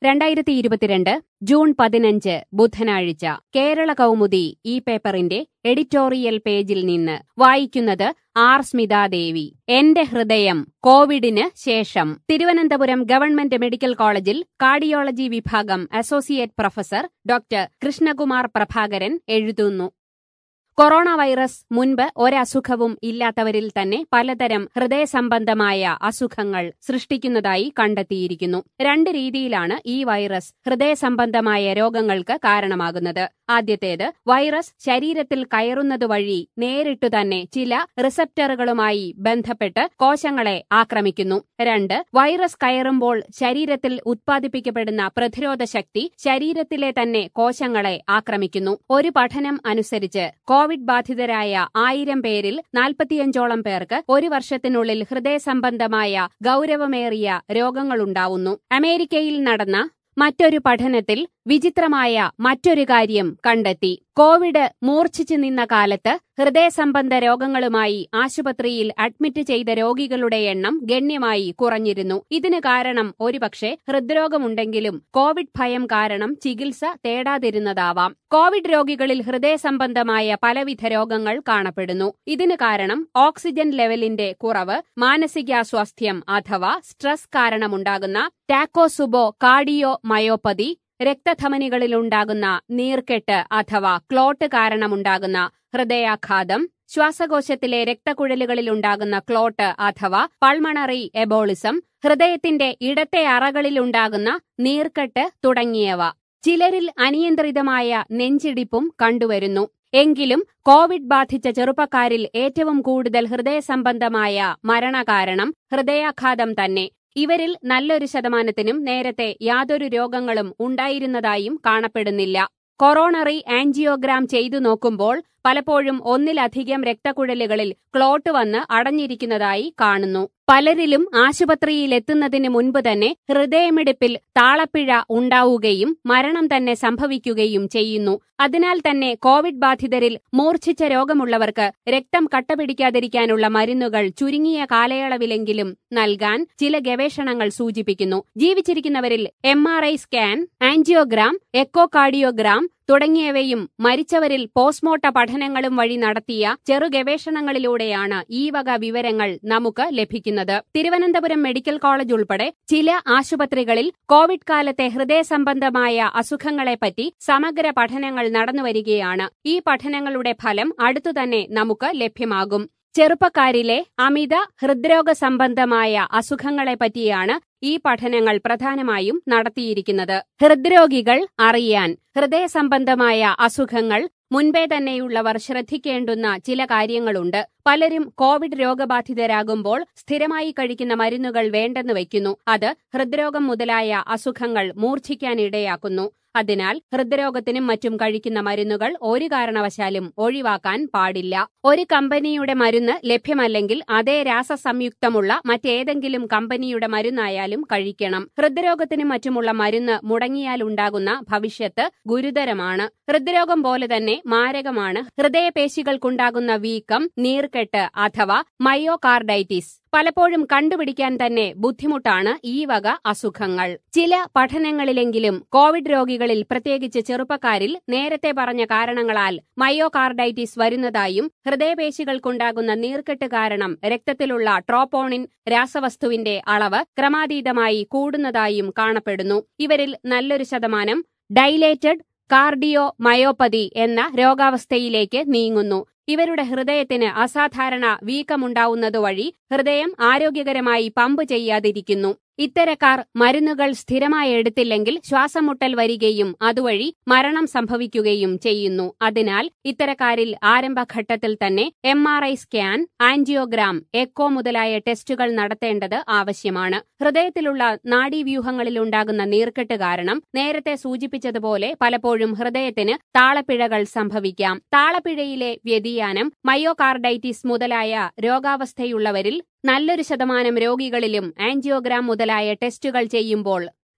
രണ്ടായിരത്തി ഇരുപത്തിരണ്ട് ജൂൺ പതിനഞ്ച് ബുധനാഴ്ച കേരള കൗമുദി ഈ പേപ്പറിന്റെ എഡിറ്റോറിയൽ പേജിൽ നിന്ന് വായിക്കുന്നത് ആർ സ്മിതാദേവി എന്റെ ഹൃദയം കോവിഡിന് ശേഷം തിരുവനന്തപുരം ഗവൺമെന്റ് മെഡിക്കൽ കോളേജിൽ കാർഡിയോളജി വിഭാഗം associate professor doctor Krishnakumar Prabhakaran എഴുതുന്നു കൊറോണ വൈറസ് മുൻപ് ഒരസുഖവും ഇല്ലാത്തവരിൽ തന്നെ പലതരം ഹൃദയ സംബന്ധമായ അസുഖങ്ങൾ സൃഷ്ടിക്കുന്നതായി കണ്ടെത്തിയിരിക്കുന്നു രണ്ട് രീതിയിലാണ് ഈ വൈറസ് ഹൃദയ സംബന്ധമായ രോഗങ്ങൾക്ക് കാരണമാകുന്നത് ആദ്യത്തേത് വൈറസ് ശരീരത്തിൽ കയറുന്നതുവഴി നേരിട്ടു തന്നെ ചില റിസപ്റ്ററുകളുമായി ബന്ധപ്പെട്ട് കോശങ്ങളെ ആക്രമിക്കുന്നു രണ്ട് വൈറസ് കയറുമ്പോൾ ശരീരത്തിൽ ഉത്പാദിപ്പിക്കപ്പെടുന്ന പ്രതിരോധ ശക്തി ശരീരത്തിലെ തന്നെ കോശങ്ങളെ ആക്രമിക്കുന്നു ഒരു പഠനം അനുസരിച്ച് കോവിഡ് ബാധിതരായ ആയിരം പേരിൽ നാൽപ്പത്തിയഞ്ചോളം പേർക്ക് ഒരു വർഷത്തിനുള്ളിൽ ഹൃദയ സംബന്ധമായ ഗൌരവമേറിയ രോഗങ്ങളുണ്ടാവുന്നു അമേരിക്കയിൽ നടന്ന മറ്റൊരു പഠനത്തിൽ വിചിത്രമായ മറ്റൊരു കാര്യം കണ്ടെത്തി കോവിഡ് മൂർച്ഛിച്ചു നിന്ന കാലത്ത് ഹൃദയ സംബന്ധ രോഗങ്ങളുമായി ആശുപത്രിയിൽ അഡ്മിറ്റ് ചെയ്ത രോഗികളുടെ എണ്ണം ഗണ്യമായി കുറഞ്ഞിരുന്നു ഇതിന് കാരണം ഒരുപക്ഷെ ഹൃദ്രോഗമുണ്ടെങ്കിലും കോവിഡ് ഭയം കാരണം ചികിത്സ തേടാതിരുന്നതാവാം കോവിഡ് രോഗികളിൽ ഹൃദയ സംബന്ധമായ പലവിധ രോഗങ്ങൾ കാണപ്പെടുന്നു ഇതിന് കാരണം ഓക്സിജൻ ലെവലിന്റെ കുറവ് മാനസികാസ്വാസ്ഥ്യം അഥവാ സ്ട്രെസ് കാരണമുണ്ടാകുന്ന ടാക്കോസുബോ കാർഡിയോ മയോപ്പതി രക്തധമനികളിലുണ്ടാകുന്ന നീർക്കെട്ട് അഥവാ ക്ലോട്ട് കാരണമുണ്ടാകുന്ന ഹൃദയാഘാതം ശ്വാസകോശത്തിലെ രക്തക്കുഴലുകളിലുണ്ടാകുന്ന ക്ലോട്ട് അഥവാ പൾമണറി എബോളിസം ഹൃദയത്തിന്റെ ഇടത്തെ അറകളിലുണ്ടാകുന്ന നീർക്കെട്ട് തുടങ്ങിയവ ചിലരിൽ അനിയന്ത്രിതമായ നെഞ്ചിടിപ്പും കണ്ടുവരുന്നു എങ്കിലും കോവിഡ് ബാധിച്ച ചെറുപ്പക്കാരിൽ ഏറ്റവും കൂടുതൽ ഹൃദയ സംബന്ധമായ മരണകാരണം ഹൃദയാഘാതം തന്നെ ഇവരിൽ നല്ലൊരു ശതമാനത്തിനും നേരത്തെ യാതൊരു രോഗങ്ങളും ഉണ്ടായിരുന്നതായും കാണപ്പെടുന്നില്ല കൊറോണറി ആൻജിയോഗ്രാം ചെയ്തു നോക്കുമ്പോൾ പലപ്പോഴും ഒന്നിലധികം രക്തക്കുഴലുകളിൽ ക്ലോട്ട് വന്ന് അടഞ്ഞിരിക്കുന്നതായി കാണുന്നു പലരിലും ആശുപത്രിയിലെത്തുന്നതിന് മുൻപ് തന്നെ ഹൃദയമിടിപ്പിൽ താളപ്പിഴ ഉണ്ടാവുകയും മരണം തന്നെ സംഭവിക്കുകയും ചെയ്യുന്നു അതിനാൽ തന്നെ കോവിഡ് ബാധിതരിൽ മൂർച്ഛിച്ച രോഗമുള്ളവർക്ക് രക്തം കട്ടപിടിക്കാതിരിക്കാനുള്ള മരുന്നുകൾ ചുരുങ്ങിയ കാലയളവിലെങ്കിലും നൽകാൻ ചില ഗവേഷണങ്ങൾ സൂചിപ്പിക്കുന്നു ജീവിച്ചിരിക്കുന്നവരിൽ എം സ്കാൻ ആൻജിയോഗ്രാം എക്കോകാർഡിയോഗ്രാം തുടങ്ങിയവയും മരിച്ചവരിൽ പോസ്റ്റ്മോർട്ട പഠനങ്ങളും വഴി നടത്തിയ ചെറു ഗവേഷണങ്ങളിലൂടെയാണ് ഈ വക വിവരങ്ങൾ നമുക്ക് ലഭിക്കുന്നത് തിരുവനന്തപുരം മെഡിക്കൽ കോളേജ് ഉൾപ്പെടെ ചില ആശുപത്രികളിൽ കോവിഡ് കാലത്തെ ഹൃദയ സംബന്ധമായ അസുഖങ്ങളെപ്പറ്റി സമഗ്ര പഠനങ്ങൾ നടന്നുവരികയാണ് ഈ പഠനങ്ങളുടെ ഫലം അടുത്തുതന്നെ നമുക്ക് ലഭ്യമാകും ചെറുപ്പക്കാരിലെ അമിത ഹൃദ്രോഗ സംബന്ധമായ അസുഖങ്ങളെപ്പറ്റിയാണ് ഈ പഠനങ്ങൾ പ്രധാനമായും നടത്തിയിരിക്കുന്നത് ഹൃദ്രോഗികൾ അറിയാൻ ഹൃദയ സംബന്ധമായ അസുഖങ്ങൾ മുൻപേ തന്നെയുള്ളവർ ശ്രദ്ധിക്കേണ്ടുന്ന ചില കാര്യങ്ങളുണ്ട് പലരും കോവിഡ് രോഗബാധിതരാകുമ്പോൾ സ്ഥിരമായി കഴിക്കുന്ന മരുന്നുകൾ വേണ്ടെന്ന് വയ്ക്കുന്നു അത് ഹൃദ്രോഗം മുതലായ അസുഖങ്ങൾ മൂർച്ഛിക്കാനിടയാക്കുന്നു അതിനാൽ ഹൃദ്രോഗത്തിനും മറ്റും കഴിക്കുന്ന മരുന്നുകൾ ഒരു കാരണവശാലും ഒഴിവാക്കാൻ പാടില്ല ഒരു കമ്പനിയുടെ മരുന്ന് ലഭ്യമല്ലെങ്കിൽ അതേ രാസസംയുക്തമുള്ള മറ്റേതെങ്കിലും കമ്പനിയുടെ മരുന്നായാലും കഴിക്കണം ഹൃദ്രോഗത്തിനും മറ്റുമുള്ള മരുന്ന് മുടങ്ങിയാലുണ്ടാകുന്ന ഭവിഷ്യത്ത് ഗുരുതരമാണ് ഹൃദ്രോഗം പോലെ തന്നെ മാരകമാണ് ഹൃദയപേശികൾക്കുണ്ടാകുന്ന വീക്കം നീർക്കെട്ട് അഥവാ മയോകാർഡൈറ്റിസ് പലപ്പോഴും കണ്ടുപിടിക്കാൻ തന്നെ ബുദ്ധിമുട്ടാണ് ഈ വക അസുഖങ്ങൾ ചില പഠനങ്ങളിലെങ്കിലും കോവിഡ് രോഗികളിൽ പ്രത്യേകിച്ച് ചെറുപ്പക്കാരിൽ നേരത്തെ പറഞ്ഞ കാരണങ്ങളാൽ മയോകാർഡൈറ്റിസ് വരുന്നതായും ഹൃദയപേശികൾക്കുണ്ടാകുന്ന നീർക്കെട്ട് കാരണം രക്തത്തിലുള്ള ട്രോപ്പോണിൻ രാസവസ്തുവിന്റെ അളവ് ക്രമാതീതമായി കൂടുന്നതായും കാണപ്പെടുന്നു ഇവരിൽ നല്ലൊരു ശതമാനം ഡൈലേറ്റഡ് കാർഡിയോ മയോപ്പതി എന്ന രോഗാവസ്ഥയിലേക്ക് നീങ്ങുന്നു ഇവരുടെ ഹൃദയത്തിന് അസാധാരണ വീക്കമുണ്ടാവുന്നതുവഴി ഹൃദയം ആരോഗ്യകരമായി പമ്പ് ചെയ്യാതിരിക്കുന്നു ഇത്തരക്കാർ മരുന്നുകൾ സ്ഥിരമായി എടുത്തില്ലെങ്കിൽ ശ്വാസമുട്ടൽ വരികയും അതുവഴി മരണം സംഭവിക്കുകയും ചെയ്യുന്നു അതിനാൽ ഇത്തരക്കാരിൽ ആരംഭഘട്ടത്തിൽ തന്നെ M R I scan angiogram echo മുതലായ ടെസ്റ്റുകൾ നടത്തേണ്ടത് ആവശ്യമാണ് ഹൃദയത്തിലുള്ള നാഡീവ്യൂഹങ്ങളിലുണ്ടാകുന്ന നീർക്കെട്ട് കാരണം നേരത്തെ സൂചിപ്പിച്ചതുപോലെ പലപ്പോഴും ഹൃദയത്തിന് താളപ്പിഴകൾ സംഭവിക്കാം താളപ്പിഴയിലെ വ്യതിയാനം മയോകാർഡൈറ്റിസ് മുതലായ രോഗാവസ്ഥയുള്ളവരിൽ നല്ലൊരു ശതമാനം രോഗികളിലും ആൻജിയോഗ്രാം മുതലായ ടെസ്റ്റുകൾ ചെയ്യുമ്പോൾ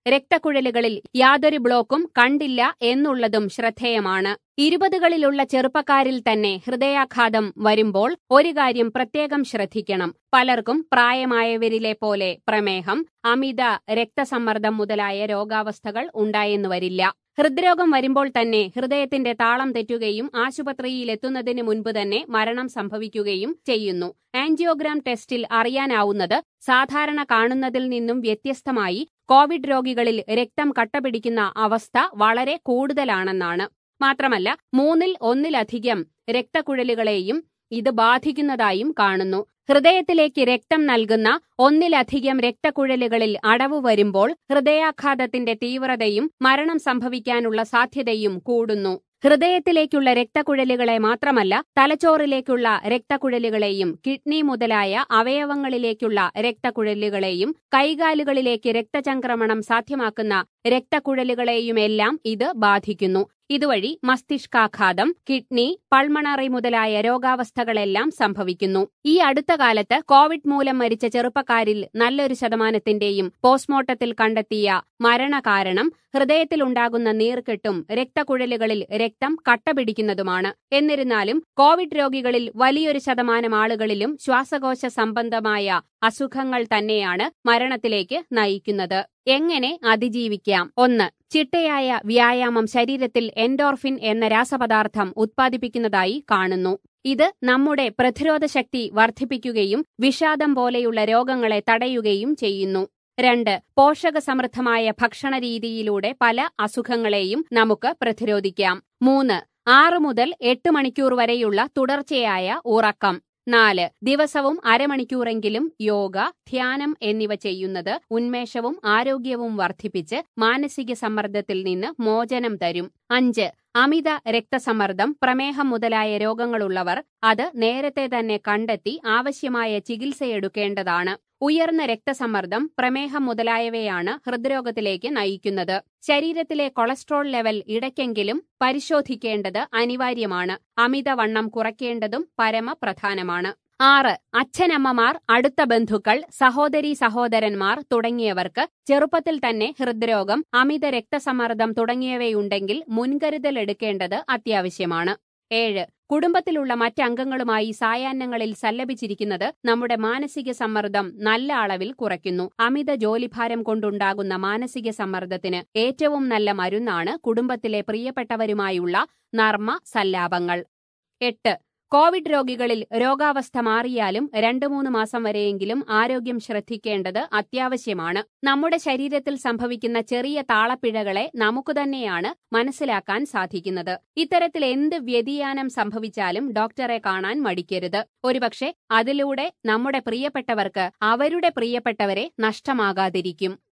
രക്തക്കുഴലുകളിൽ യാതൊരു ബ്ലോക്കും കണ്ടില്ല എന്നുള്ളതും ശ്രദ്ധേയമാണ് ഇരുപതുകളിലുള്ള ചെറുപ്പക്കാരിൽ തന്നെ ഹൃദയാഘാതം വരുമ്പോൾ ഒരു കാര്യം പ്രത്യേകം ശ്രദ്ധിക്കണം പലർക്കും പ്രായമായവരിലെ പോലെ പ്രമേഹം അമിത രക്തസമ്മർദ്ദം മുതലായ രോഗാവസ്ഥകൾ ഉണ്ടായെന്നു വരില്ല ഹൃദ്രോഗം വരുമ്പോൾ തന്നെ ഹൃദയത്തിന്റെ താളം തെറ്റുകയും ആശുപത്രിയിൽ എത്തുന്നതിന് മുൻപ് തന്നെ മരണം സംഭവിക്കുകയും ചെയ്യുന്നു ആൻജിയോഗ്രാം ടെസ്റ്റിൽ അറിയാനാവുന്നത് സാധാരണ കാണുന്നതിൽ നിന്നും വ്യത്യസ്തമായി കോവിഡ് രോഗികളിൽ രക്തം കട്ടപിടിക്കുന്ന അവസ്ഥ വളരെ കൂടുതലാണെന്നാണ് മാത്രമല്ല മൂന്നിൽ ഒന്നിലധികം രക്തക്കുഴലുകളെയും ഇത് ബാധിക്കുന്നതായും കാണുന്നു ഹൃദയത്തിലേക്ക് രക്തം നൽകുന്ന ഒന്നിലധികം രക്തക്കുഴലുകളിൽ അടവ് വരുമ്പോൾ ഹൃദയാഘാതത്തിന്റെ തീവ്രതയും മരണം സംഭവിക്കാനുള്ള സാധ്യതയും കൂടുന്നു ഹൃദയത്തിലേക്കുള്ള രക്തക്കുഴലുകളെ മാത്രമല്ല തലച്ചോറിലേക്കുള്ള രക്തക്കുഴലുകളെയും കിഡ്നി മുതലായ അവയവങ്ങളിലേക്കുള്ള രക്തക്കുഴലുകളെയും കൈകാലുകളിലേക്ക് രക്തചംക്രമണം സാധ്യമാക്കുന്ന രക്തക്കുഴലുകളെയുമെല്ലാം ഇത് ബാധിക്കുന്നു ഇതുവഴി മസ്തിഷ്കാഘാതം കിഡ്നി പൾമണറി മുതലായ രോഗാവസ്ഥകളെല്ലാം സംഭവിക്കുന്നു ഈ അടുത്ത കാലത്ത് കോവിഡ് മൂലം മരിച്ച ചെറുപ്പക്കാരിൽ നല്ലൊരു ശതമാനത്തിന്റെയും പോസ്റ്റ്മോർട്ടത്തിൽ കണ്ടെത്തിയ മരണകാരണം ഹൃദയത്തിലുണ്ടാകുന്ന നീർക്കെട്ടും രക്തക്കുഴലുകളിൽ രക്തം കട്ടപിടിക്കുന്നതുമാണ് എന്നിരുന്നാലും കോവിഡ് രോഗികളിൽ വലിയൊരു ശതമാനം ആളുകളിലും ശ്വാസകോശ സംബന്ധമായ അസുഖങ്ങൾ തന്നെയാണ് മരണത്തിലേക്ക് നയിക്കുന്നത് എങ്ങനെ അതിജീവിക്കാം ഒന്ന് ചിട്ടയായ വ്യായാമം ശരീരത്തിൽ എൻഡോർഫിൻ എന്ന രാസപദാർത്ഥം ഉത്പാദിപ്പിക്കുന്നതായി കാണുന്നു ഇത് നമ്മുടെ പ്രതിരോധ ശക്തി വർദ്ധിപ്പിക്കുകയും വിഷാദം പോലെയുള്ള രോഗങ്ങളെ തടയുകയും ചെയ്യുന്നു രണ്ട് പോഷകസമൃദ്ധമായ ഭക്ഷണരീതിയിലൂടെ പല അസുഖങ്ങളെയും നമുക്ക് പ്രതിരോധിക്കാം മൂന്ന് ആറ് മുതൽ എട്ട് മണിക്കൂർ വരെയുള്ള തുടർച്ചയായ ഉറക്കം നാല് ദിവസവും അരമണിക്കൂറെങ്കിലും യോഗ ധ്യാനം എന്നിവ ചെയ്യുന്നത് ഉന്മേഷവും ആരോഗ്യവും വർദ്ധിപ്പിച്ച് മാനസിക സമ്മർദ്ദത്തിൽ നിന്ന് മോചനം തരും അഞ്ച് അമിത രക്തസമ്മർദ്ദം പ്രമേഹം മുതലായ രോഗങ്ങളുള്ളവർ അത് നേരത്തെ തന്നെ കണ്ടെത്തി ആവശ്യമായ ചികിത്സയെടുക്കേണ്ടതാണ് ഉയർന്ന രക്തസമ്മർദ്ദം പ്രമേഹം മുതലായവയാണ് ഹൃദ്രോഗത്തിലേക്ക് നയിക്കുന്നത് ശരീരത്തിലെ കൊളസ്ട്രോൾ ലെവൽ ഇടയ്ക്കെങ്കിലും പരിശോധിക്കേണ്ടത് അനിവാര്യമാണ് അമിതവണ്ണം കുറയ്ക്കേണ്ടതും പരമപ്രധാനമാണ് ആറ് അച്ഛനമ്മമാർ അടുത്ത ബന്ധുക്കൾ സഹോദരി സഹോദരന്മാർ തുടങ്ങിയവർക്ക് ചെറുപ്പത്തിൽ തന്നെ ഹൃദ്രോഗം അമിത രക്തസമ്മർദ്ദം തുടങ്ങിയവയുണ്ടെങ്കിൽ മുൻകരുതൽ എടുക്കേണ്ടത് അത്യാവശ്യമാണ് ഏഴ് കുടുംബത്തിലുള്ള മറ്റംഗങ്ങളുമായി സായാഹ്നങ്ങളിൽ സല്ലപിച്ചിരിക്കുന്നത് നമ്മുടെ മാനസിക സമ്മർദ്ദം നല്ല അളവിൽ കുറയ്ക്കുന്നു അമിത ജോലിഭാരം കൊണ്ടുണ്ടാകുന്ന മാനസിക സമ്മർദ്ദത്തിന് ഏറ്റവും നല്ല മരുന്നാണ് കുടുംബത്തിലെ പ്രിയപ്പെട്ടവരുമായുള്ള നർമ്മ സല്ലാപങ്ങൾ എട്ട് കോവിഡ് രോഗികളിൽ രോഗാവസ്ഥ മാറിയാലും രണ്ടു മൂന്ന് മാസം വരെയെങ്കിലും ആരോഗ്യം ശ്രദ്ധിക്കേണ്ടത് അത്യാവശ്യമാണ് നമ്മുടെ ശരീരത്തിൽ സംഭവിക്കുന്ന ചെറിയ താളപ്പിഴകളെ നമുക്ക് തന്നെയാണ് മനസ്സിലാക്കാൻ സാധിക്കുന്നത് ഇത്തരത്തിൽ എന്ത് വ്യതിയാനം സംഭവിച്ചാലും ഡോക്ടറെ കാണാൻ മടിക്കരുത് ഒരുപക്ഷെ അതിലൂടെ നമ്മുടെ പ്രിയപ്പെട്ടവർക്ക് അവരുടെ പ്രിയപ്പെട്ടവരെ നഷ്ടമാകാതിരിക്കും